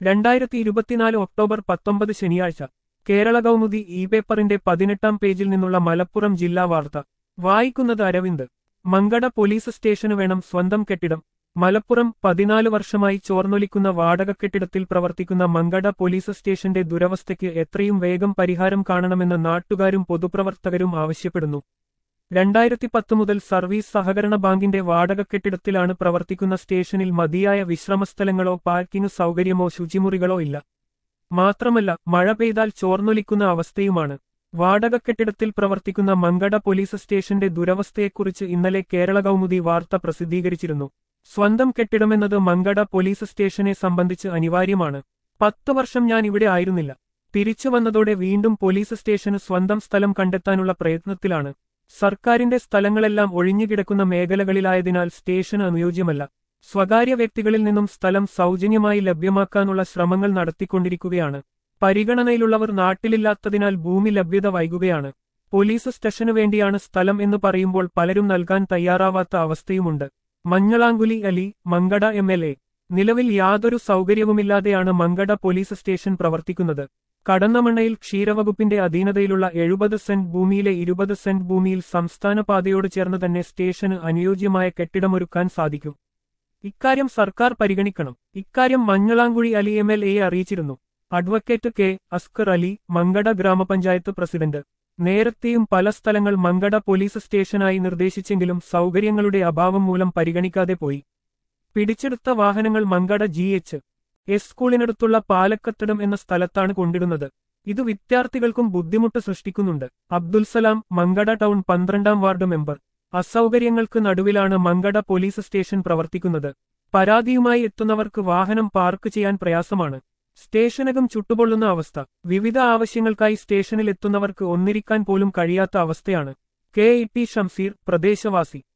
രണ്ടായിരത്തി ഇരുപത്തിനാല് ഒക്ടോബർ പത്തൊമ്പത് ശനിയാഴ്ച കേരള കൗമുദി ഇ പേപ്പറിന്റെ പതിനെട്ടാം പേജിൽ നിന്നുള്ള മലപ്പുറം ജില്ലാ വാർത്ത വായിക്കുന്നത് അരവിന്ദ് മങ്കട പോലീസ് സ്റ്റേഷന് വേണം സ്വന്തം കെട്ടിടം മലപ്പുറം പതിനാല് വർഷമായി ചോർന്നൊലിക്കുന്ന വാടക കെട്ടിടത്തിൽ പ്രവർത്തിക്കുന്ന മങ്കട പോലീസ് സ്റ്റേഷന്റെ ദുരവസ്ഥയ്ക്ക് എത്രയും വേഗം പരിഹാരം കാണണമെന്ന് നാട്ടുകാരും പൊതുപ്രവർത്തകരും ആവശ്യപ്പെടുന്നു രണ്ടായിരത്തി പത്ത് മുതൽ സർവീസ് സഹകരണ ബാങ്കിന്റെ വാടക കെട്ടിടത്തിലാണ് പ്രവർത്തിക്കുന്ന സ്റ്റേഷനിൽ മതിയായ വിശ്രമസ്ഥലങ്ങളോ പാർക്കിംഗ് സൗകര്യമോ ശുചിമുറികളോ ഇല്ല മാത്രമല്ല മഴ പെയ്താൽ ചോർന്നൊലിക്കുന്ന അവസ്ഥയുമാണ് വാടക കെട്ടിടത്തിൽ പ്രവർത്തിക്കുന്ന മങ്കട പോലീസ് സ്റ്റേഷന്റെ ദുരവസ്ഥയെക്കുറിച്ച് ഇന്നലെ കേരള കൗമുദി വാർത്ത പ്രസിദ്ധീകരിച്ചിരുന്നു സ്വന്തം കെട്ടിടമെന്നത് മങ്കട പോലീസ് സ്റ്റേഷനെ സംബന്ധിച്ച് അനിവാര്യമാണ് പത്ത് വർഷം ഞാൻ ഇവിടെ ആയിരുന്നില്ല തിരിച്ചു വന്നതോടെ വീണ്ടും പോലീസ് സ്റ്റേഷന് സ്വന്തം സ്ഥലം കണ്ടെത്താനുള്ള പ്രയത്നത്തിലാണ് സർക്കാരിന്റെ സ്ഥലങ്ങളെല്ലാം ഒഴിഞ്ഞുകിടക്കുന്ന മേഖലകളിലായതിനാൽ സ്റ്റേഷന് അനുയോജ്യമല്ല സ്വകാര്യ വ്യക്തികളിൽ നിന്നും സ്ഥലം സൗജന്യമായി ലഭ്യമാക്കാനുള്ള ശ്രമങ്ങൾ നടത്തിക്കൊണ്ടിരിക്കുകയാണ് പരിഗണനയിലുള്ളവർ നാട്ടിലില്ലാത്തതിനാൽ ഭൂമി ലഭ്യത വൈകുകയാണ് പോലീസ് സ്റ്റേഷനു വേണ്ടിയാണ് സ്ഥലം എന്ന് പറയുമ്പോൾ പലരും നൽകാൻ തയ്യാറാവാത്ത അവസ്ഥയുമുണ്ട് Manjalamkuzhi Ali Mankada M L A നിലവിൽ യാതൊരു സൗകര്യവുമില്ലാതെയാണ് മങ്കട പോലീസ് സ്റ്റേഷൻ പ്രവർത്തിക്കുന്നത് കടന്നമണ്ണയിൽ ക്ഷീരവകുപ്പിന്റെ അധീനതയിലുള്ള എഴുപത് സെന്റ് ഭൂമിയിലെ ഇരുപത് സെന്റ് ഭൂമിയിൽ സംസ്ഥാന പാതയോട് ചേർന്ന് തന്നെ സ്റ്റേഷന് അനുയോജ്യമായ കെട്ടിടമൊരുക്കാൻ സാധിക്കും ഇക്കാര്യം സർക്കാർ പരിഗണിക്കണം ഇക്കാര്യം മഞ്ഞളാങ്കുഴി അലി എം എൽ എയെ അറിയിച്ചിരുന്നു അഡ്വക്കേറ്റ് കെ അസ്കർ അലി മങ്കട ഗ്രാമപഞ്ചായത്ത് പ്രസിഡന്റ് നേരത്തെയും പല സ്ഥലങ്ങൾ മങ്കട പോലീസ് സ്റ്റേഷനായി നിർദ്ദേശിച്ചെങ്കിലും സൗകര്യങ്ങളുടെ അഭാവം മൂലം പരിഗണിക്കാതെ പോയി പിടിച്ചെടുത്ത വാഹനങ്ങൾ മങ്കട ജി എച്ച് എസ് സ്കൂളിനടുത്തുള്ള പാലക്കത്തടം എന്ന സ്ഥലത്താണ് കൊണ്ടിടുന്നത് ഇത് വിദ്യാർത്ഥികൾക്കും ബുദ്ധിമുട്ട് സൃഷ്ടിക്കുന്നുണ്ട് അബ്ദുൽ സലാം മങ്കട ടൗൺ പന്ത്രണ്ടാം വാർഡ് മെമ്പർ അസൗകര്യങ്ങൾക്ക് നടുവിലാണ് മങ്കട പോലീസ് സ്റ്റേഷൻ പ്രവർത്തിക്കുന്നത് പരാതിയുമായി എത്തുന്നവർക്ക് വാഹനം പാർക്ക് ചെയ്യാൻ പ്രയാസമാണ് സ്റ്റേഷനകം ചുട്ടുപൊള്ളുന്ന അവസ്ഥ വിവിധ ആവശ്യങ്ങൾക്കായി സ്റ്റേഷനിൽ എത്തുന്നവർക്ക് ഒന്നിരിക്കാൻ പോലും കഴിയാത്ത അവസ്ഥയാണ് കെ ഇ ടി ഷംസീർ പ്രദേശവാസി